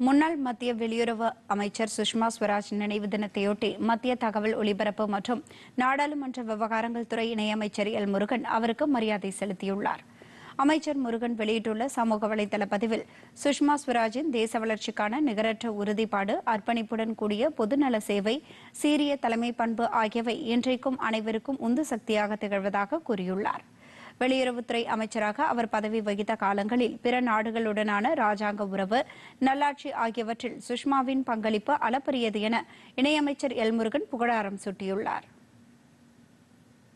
முன்னாள் மத்திய வெளியுறவு அமைச்சர் சுஷ்மா ஸ்வராஜ் நினைவு தினத்தையொட்டி மத்திய தகவல் ஒலிபரப்பு மற்றும் நாடாளுமன்ற விவகாரங்கள் துறை இணையமைச்சர் எல் முருகன் அவருக்கு மரியாதை செலுத்தியுள்ளார் அமைச்சர் முருகன் வெளியிட்டுள்ள சமூக வலைதள பதிவில் சுஷ்மா ஸ்வராஜின் தேச வளர்ச்சிக்கான நிகரற்ற உறுதிப்பாடு அர்ப்பணிப்புடன் கூடிய பொதுநல சேவை சீரிய தலைமை பண்பு ஆகியவை இன்றைக்கும் அனைவருக்கும் உந்து சக்தியாக திகழ்வதாக கூறியுள்ளார் வெளியுறவுத்துறை அமைச்சராக அவர் பதவி வகித்த காலங்களில் பிற நாடுகளுடனான ராஜாங்க உறவு நல்லாட்சி ஆகியவற்றில் சுஷ்மாவின் பங்களிப்பு அளப்பரியது என இணையமைச்சர் எல் முருகன் புகழாரம் சூட்டியுள்ளார்